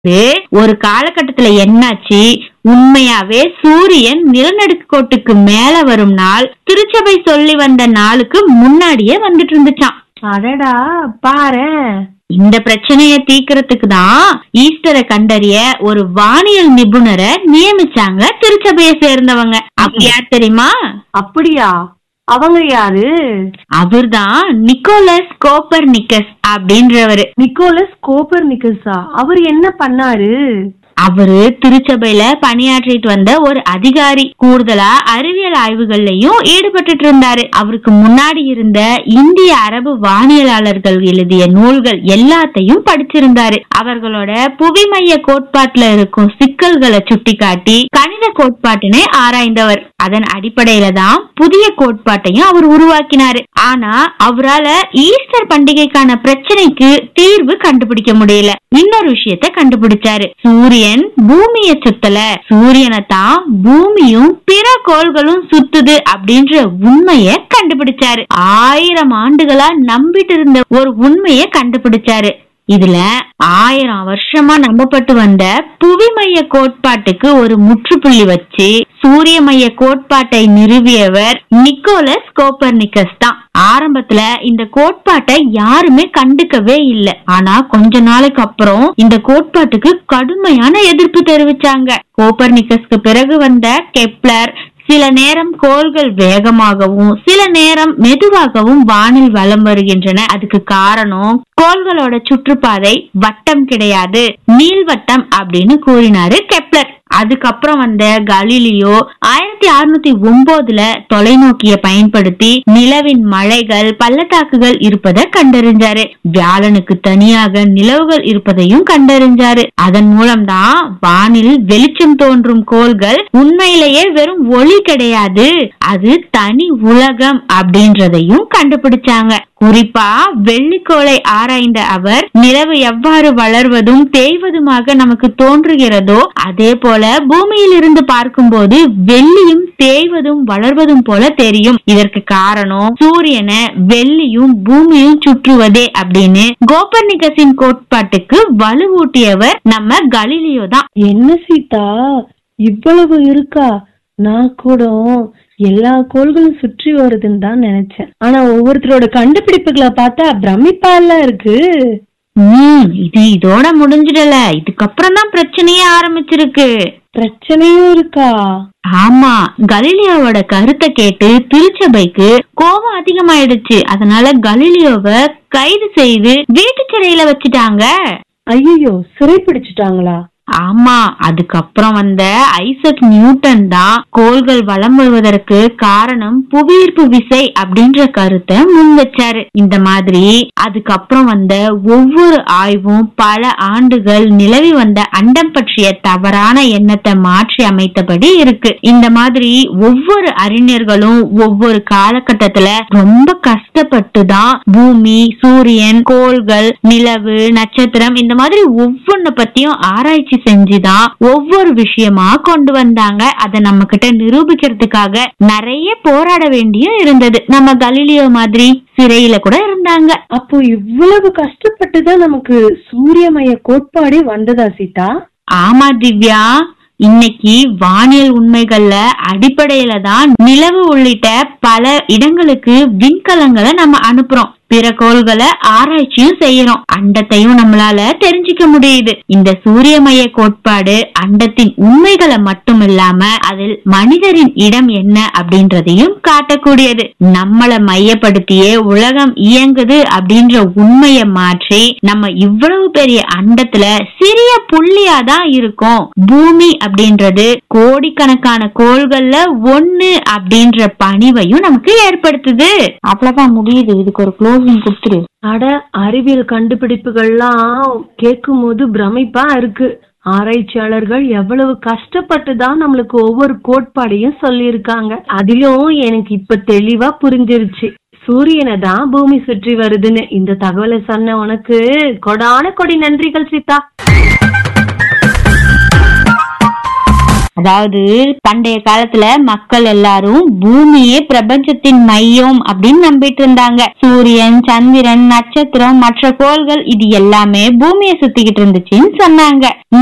ஒரு காலகட்டத்துல என்னாச்சு உண்மையாவே சூரியன் நிலநடுக்கோட்டுக்கு மேல வரும் நாள் திருச்சபை சொல்லி வந்த நாளுக்கு முன்னாடியே வந்துட்டு இருந்துச்சாம் அடடா பாரேன் இந்த பிரச்சனைய தீக்கிறதுக்கு தான் ஈஸ்டரை கண்டறிய ஒரு வானியல் நிபுணரை நியமிச்சாங்க திருச்சபையை சேர்ந்தவங்க அப்ப யார் தெரியுமா அப்படியா அவங்க யாரு அவர்தான் நிக்கோலஸ் கோப்பர் நிக்கஸ் அப்படின்றவரு நிக்கோலஸ் கோப்பர் நிக்கஸா அவர் என்ன பண்ணாரு அவரு திருச்சபையில பணியாற்றிட்டு வந்த ஒரு அதிகாரி கூடுதலா அறிவியல் ஆய்வுகள்லயும் ஈடுபட்டுட்டு இருந்தாரு அவருக்கு முன்னாடி இருந்த இந்திய அரபு வானியலாளர்கள் எழுதிய நூல்கள் எல்லாத்தையும் படிச்சிருந்தாரு அவர்களோட புவிமைய கோட்பாட்டுல இருக்கும் சிக்கல்களை சுட்டிக்காட்டி கணித கோட்பாட்டினை ஆராய்ந்தவர் அதன் அடிப்படையில தான் புதிய கோட்பாட்டையும் அவர் உருவாக்கினாரு ஆனா அவரால ஈஸ்டர் பண்டிகைக்கான பிரச்சனைக்கு தீர்வு கண்டுபிடிக்க முடியல இன்னொரு விஷயத்த கண்டுபிடிச்சாரு சூரியன் பூமியை சுத்தல சூரியனை தான் பூமியும் பிற கோள்களும் சுத்துது அப்படின்ற உண்மைய கண்டுபிடிச்சாரு ஆயிரம் ஆண்டுகளா நம்பிட்டு இருந்த ஒரு உண்மைய கண்டுபிடிச்சாரு இதுல ஆயிரம் வருஷமா நம்பப்பட்டு வந்த புவிமைய கோட்பாட்டுக்கு ஒரு முற்றுப்புள்ளி வச்சு சூரிய மைய கோட்பாட்டை நிறுவியவர் நிக்கோலஸ் கோப்பர்னிக்கஸ் தான் ஆரம்பத்துல இந்த கோட்பாட்டை யாருமே கண்டுக்கவே இல்லை ஆனா கொஞ்ச நாளைக்கு அப்புறம் இந்த கோட்பாட்டுக்கு கடுமையான எதிர்ப்பு தெரிவிச்சாங்க கோப்பர்னிக்கஸ்க்கு பிறகு வந்த கெப்லர் சில நேரம் கோள்கள் வேகமாகவும் சில நேரம் மெதுவாகவும் வானில் வலம் வருகின்றன அதுக்கு காரணம் கோள்களோட சுற்றுப்பாதை வட்டம் கிடையாது நீள்வட்டம் அப்படின்னு கூறினாரு கெப்லர் அதுக்கப்புறம் வந்த கலீலியோ ஆயிரத்தி அறுநூத்தி ஒன்பதுல தொலைநோக்கிய பயன்படுத்தி நிலவின் மலைகள் பள்ளத்தாக்குகள் இருப்பதை கண்டறிஞ்சாரு வியாழனுக்கு தனியாக நிலவுகள் இருப்பதையும் கண்டறிஞ்சாரு அதன் மூலம்தான் வானில் வெளிச்சம் தோன்றும் கோள்கள் உண்மையிலேயே வெறும் ஒளி கிடையாது அது தனி உலகம் அப்படின்றதையும் கண்டுபிடிச்சாங்க குறிப்பா வெள்ளிக்கோளை ஆராய்ந்த அவர் நிலவு எவ்வாறு வளர்வதும் தேய்வதுமாக நமக்கு தோன்றுகிறதோ அதே போல பூமியில் இருந்து பார்க்கும்போது வெள்ளியும் தேய்வதும் வளர்வதும் போல தெரியும் இதற்கு காரணம் சூரியனை வெள்ளியும் பூமியும் சுற்றுவதே அப்படின்னு கோபர்னிகஸின் கோட்பாட்டுக்கு வலுவூட்டியவர் நம்ம கலீலியோ தான் என்ன சீதா இவ்வளவு இருக்கா நான் கூட எல்லா கோள்களும் சுற்றி வருதுன்னு தான் நினைச்சேன் ஆனா ஒவ்வொருத்தரோட கண்டுபிடிப்புகளை பார்த்தா பிரமிப்பா இருக்கு உம் இது இதோட முடிஞ்சிடல இதுக்கப்புறம் தான் பிரச்சனையே ஆரம்பிச்சிருக்கு பிரச்சனையும் இருக்கா ஆமா கலீலியோவோட கருத்தை கேட்டு திருச்சபைக்கு கோபம் அதிகமாயிடுச்சு அதனால கலீலியோவை கைது செய்து வீட்டு சிறையில வச்சுட்டாங்க ஐயோ சிறை பிடிச்சிட்டாங்களா ஆமா அதுக்கப்புறம் வந்த ஐசக் நியூட்டன் தான் கோள்கள் வலம் வருவதற்கு காரணம் புவியீர்ப்பு விசை அப்படின்ற கருத்தை முன் வச்சாரு இந்த மாதிரி அதுக்கப்புறம் வந்த ஒவ்வொரு ஆய்வும் பல ஆண்டுகள் நிலவி வந்த அண்டம் பற்றிய தவறான எண்ணத்தை மாற்றி அமைத்தபடி இருக்கு இந்த மாதிரி ஒவ்வொரு அறிஞர்களும் ஒவ்வொரு காலகட்டத்துல ரொம்ப கஷ்டப்பட்டு தான் பூமி சூரியன் கோள்கள் நிலவு நட்சத்திரம் இந்த மாதிரி ஒவ்வொன்ன பத்தியும் ஆராய்ச்சி செஞ்சுதான் ஒவ்வொரு விஷயமா கொண்டு வந்தாங்க அதை நம்ம கிட்ட நிரூபிக்கிறதுக்காக நிறைய போராட வேண்டியும் இருந்தது நம்ம கலீலியோ மாதிரி சிறையில கூட இருந்தாங்க அப்போ இவ்வளவு கஷ்டப்பட்டு தான் நமக்கு சூரியமய கோட்பாடே வந்ததா சீதா ஆமா திவ்யா இன்னைக்கு வானியல் உண்மைகள்ல அடிப்படையில தான் நிலவு உள்ளிட்ட பல இடங்களுக்கு விண்கலங்களை நம்ம அனுப்புறோம் பிற கோள்களை ஆராய்ச்சியும் செய்யறோம் அண்டத்தையும் நம்மளால தெரிஞ்சுக்க முடியுது இந்த சூரியமய கோட்பாடு அண்டத்தின் உண்மைகளை மட்டும் இல்லாம அதில் மனிதரின் இடம் என்ன அப்படின்றதையும் காட்டக்கூடியது நம்மள மையப்படுத்தியே உலகம் இயங்குது அப்படின்ற உண்மையை மாற்றி நம்ம இவ்வளவு பெரிய அண்டத்துல சிறிய புள்ளியா தான் இருக்கோம் பூமி அப்படின்றது கோடிக்கணக்கான கோள்கள்ல ஒண்ணு அப்படின்ற பணிவையும் நமக்கு ஏற்படுத்துது அவ்வளவுதான் முடியுது இதுக்கு ஒரு க்ளோசிங் கொடுத்துரு அட அறிவியல் கண்டுபிடிப்புகள்லாம் கேட்கும் போது பிரமிப்பா இருக்கு ஆராய்ச்சியாளர்கள் எவ்வளவு கஷ்டப்பட்டு தான் நம்மளுக்கு ஒவ்வொரு கோட்பாடையும் சொல்லியிருக்காங்க அதிலும் எனக்கு இப்ப தெளிவா புரிஞ்சிருச்சு சூரியனை தான் பூமி சுற்றி வருதுன்னு இந்த தகவலை சொன்ன உனக்கு கொடான கொடி நன்றிகள் சீதா அதாவது பண்டைய காலத்துல மக்கள் எல்லாரும் பூமியே பிரபஞ்சத்தின் மையம் அப்படின்னு நம்பிட்டு இருந்தாங்க சூரியன் சந்திரன் நட்சத்திரம் மற்ற கோள்கள் இது எல்லாமே பூமியை சுத்திக்கிட்டு இருந்துச்சுன்னு சொன்னாங்க